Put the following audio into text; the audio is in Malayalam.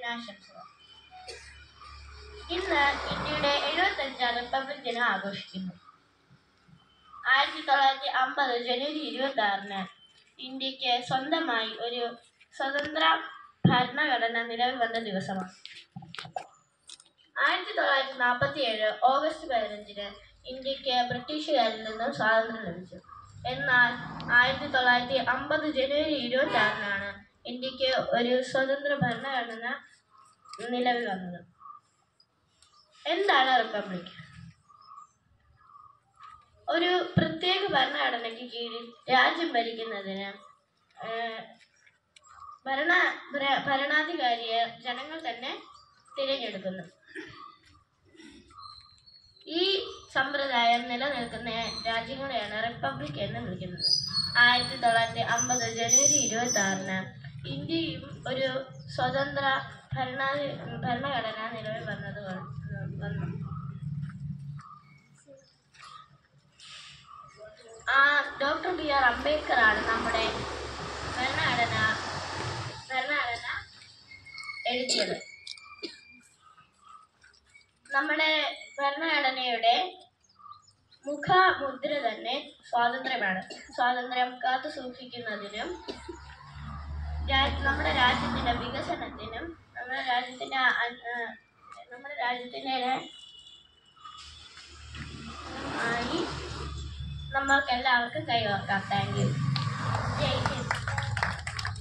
ദിനാശംസകൾ ഇന്ന് ഇന്ത്യയുടെ എഴുപത്തഞ്ചാം റിപ്പബ്ലിക് ദിനം ആഘോഷിക്കുന്നു ആയിരത്തി തൊള്ളായിരത്തി അമ്പത് ജനുവരി ഇരുപത്തി ആറിന് ഇന്ത്യക്ക് സ്വന്തമായി ഒരു സ്വതന്ത്ര ഭരണഘടന നിലവിൽ വന്ന ദിവസമാണ് ആയിരത്തി തൊള്ളായിരത്തി നാൽപ്പത്തി ഏഴ് ഓഗസ്റ്റ് പതിനഞ്ചിന് ഇന്ത്യക്ക് ബ്രിട്ടീഷുകാരിൽ നിന്നും സ്വാതന്ത്ര്യം ലഭിച്ചു എന്നാൽ ആയിരത്തി തൊള്ളായിരത്തി അമ്പത് ജനുവരി ഇരുപത്തി ആറിനാണ് ഇന്ത്യക്ക് ഒരു സ്വതന്ത്ര ഭരണഘടന നിലവിൽ വന്നത് എന്താണ് റിപ്പബ്ലിക് ഒരു പ്രത്യേക ഭരണഘടനയ്ക്ക് കീഴിൽ രാജ്യം ഭരിക്കുന്നതിന് ഏഹ്, ഭരണ ഭര- ഭരണാധികാരിയെ ജനങ്ങൾ തന്നെ തിരഞ്ഞെടുക്കുന്നു ഈ സമ്പ്രദായം നിലനിൽക്കുന്ന രാജ്യങ്ങളെയാണ് റിപ്പബ്ലിക് എന്ന് വിളിക്കുന്നത് ആയിരത്തി തൊള്ളായിരത്തി അമ്പത് ജനുവരി ഇരുപത്തി ആറിന് ഇന്ത്യയും ഒരു സ്വതന്ത്ര ഭരണാധി ഭരണഘടന നിലവിൽ വന്നത് വ- വന്നു ആ ഡോക്ടർ ബി ആർ അംബേദ്കർ ആണ് നമ്മുടെ ഭരണഘടന ഭരണഘടന എഴുതിയത് നമ്മുടെ ഭരണഘടനയുടെ മുഖമുദ്ര തന്നെ സ്വാതന്ത്ര്യമാണ് സ്വാതന്ത്ര്യം കാത്തു സൂക്ഷിക്കുന്നതിനും രാ- നമ്മുടെ രാജ്യത്തിന്റെ വികസനത്തിനും നമ്മുടെ രാജ്യത്തിന്റെ അ- ആ, നമ്മുടെ രാജ്യത്തിന്റെ ആയി നമ്മൾക്ക് എല്ലാവർക്കും കൈവക്കാം താങ്ക് യു ജയ് ഹിന്ദ്.